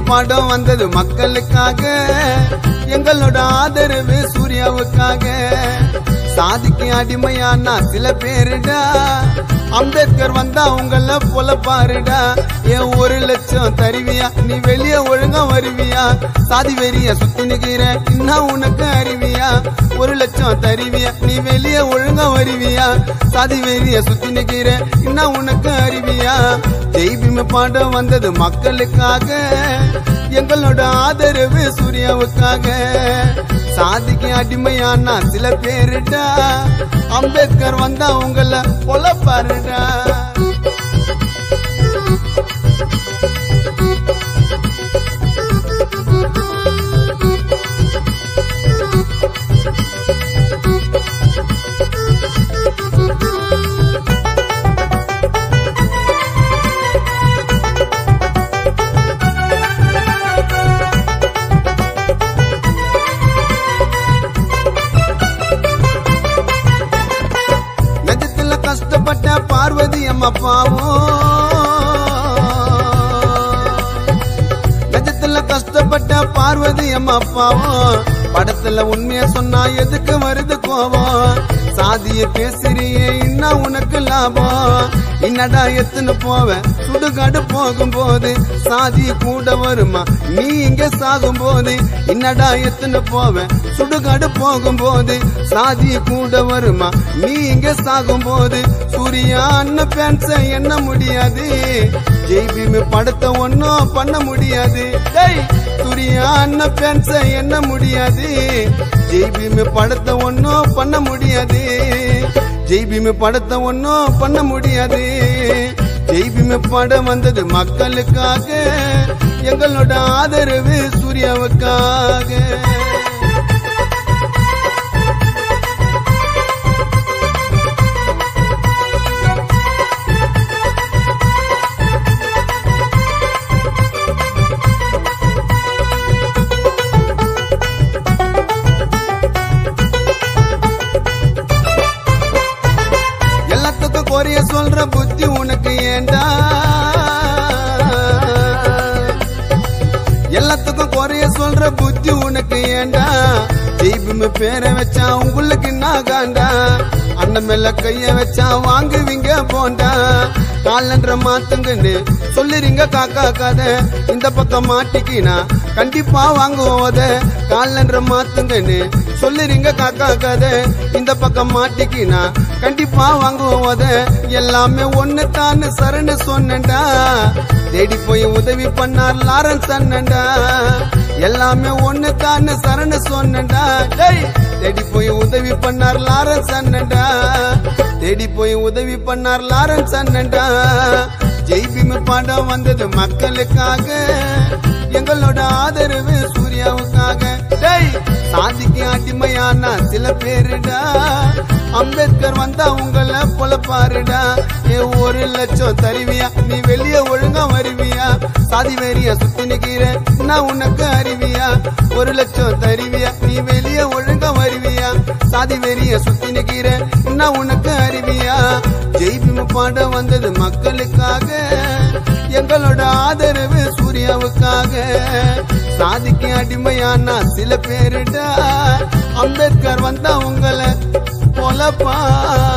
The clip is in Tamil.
பாடம் வந்தது மக்களுக்காக எங்களோட ஆதரவு சூர்யாவுக்காக சாதிக்கு அடிமையானா சில பேருடா அம்பேத்கர் வந்தா உங்கள போல பாருடா ஏன் ஒரு லட்சம் தருவியா நீ வெளிய ஒழுங்கா வருவியா சாதி வெறிய சுத்தி நிக்கிற இன்னும் உனக்கு அறிவியா ஒரு லட்சம் தருவியா நீ வெளிய ஒழுங்கா வருவியா சாதி வெறிய சுத்தி நிக்கிற இன்னும் உனக்கு அறிவியா ஜெய்பிம பாடம் வந்தது மக்களுக்காக எங்களோட ஆதரவு சூர்யாவுக்காக சாதிக்கு அடிமையானா சில பேருடா அம்பேத்கர் வந்தா உங்கள கொலை பாருடா நெஜத்துல கஷ்டப்பட்ட பார்வதி அம்மா பாவம் நெஜத்துல கஷ்டப்பட்ட பார்வதி அம்மா பாவம் படத்துல உண்மைய சொன்னா எதுக்கு வருது கோவம் சாதிய பேசுறியே இன்னும் உனக்கு லாபம் என்னடா எத்துன்னு போவ சுடுகாடு போகும்போது சாதி கூட வருமா நீ இங்க சாகும் போது என்னடா எத்துன்னு போவ சுடுகாடு போகும்போது சாதி கூட வருமா நீ இங்க சாகும் போது சூர்யா அண்ணன் பேன்ஸ என்ன முடியாது ஜெய்பீம் படத்தை ஒன்னும் பண்ண முடியாது டேய் சூர்யா அண்ணன் பேன்ஸ என்ன முடியாது ஜெய்பீம் படத்தை ஒன்னும் பண்ண முடியாது ஜெய்பீம் படத்தை ஒன்னும் பண்ண முடியாது ஜெய்பீம் படம் வந்தது மக்களுக்காக எங்களோட ஆதரவு சூர்யாவுக்காக எல்லாத்துக்கும் குறைய சொல்ற புத்தி உனக்கு ஏண்டா எல்லாத்துக்கும் குறைய சொல்ற புத்தி உனக்கு ஏண்டா ஜெய்பும் பேரை வச்சா உங்களுக்கு நான் காண்டா அண்ணன் மேல கைய வச்சா வாங்குவீங்க போண்டா காலன்ற மாத்துங்கன்னு சொல்லுறீங்க காக்கா கதை இந்த பக்கம் மாட்டிக்கினா கண்டிப்பா வாங்குவோத காலன்ற மாத்துங்கன்னு சொல்லுறீங்க காக்கா கதை இந்த பக்கம் மாட்டிக்கினா கண்டிப்பா வாங்குவோத எல்லாமே ஒண்ணு தான் சரணு சொன்னண்டா தேடி போய் உதவி பண்ணார் லாரன்ஸ் அண்ணன்டா எல்லாமே ஒண்ணு தான் சரணு சொன்னண்டா டேய் தேடி போய் உதவி பண்ணார் லாரன்ஸ் அண்ணன்டா தேடி போய் உதவி பண்ணார் லாரன்ஸ் அண்ணன்டா ஜெய்பீம் பாடம் வந்தது மக்களுக்காக எங்களோட ஆதரவு சூர்யாவுக்காக டேய் சாதிக்கு அடிமையானா சில பேருடா அம்பேத்கர் வந்தா உங்களை போல பாருடா ஏ ஒரு லட்சம் தருவியா நீ வெளிய ஒழுங்கா வருவியா சாதி வெறிய சுத்தி நிக்கிற நான் உனக்கு அறிவியா ஒரு லட்சம் தருவியா நீ வெளிய ஒழுங்கா வருவியா சாதி வெறிய சுத்தி நிக்கிற நான் உனக்கு அறிவியா ஜெய்பீம் பாடம் வந்தது மக்களுக்காக எங்களோட ஆதரவு சூர்யாவுக்காக சாதிக்கு அடிமையானா சில பேருடா அம்பேத்கர் வந்தா உங்களை பொலப்பா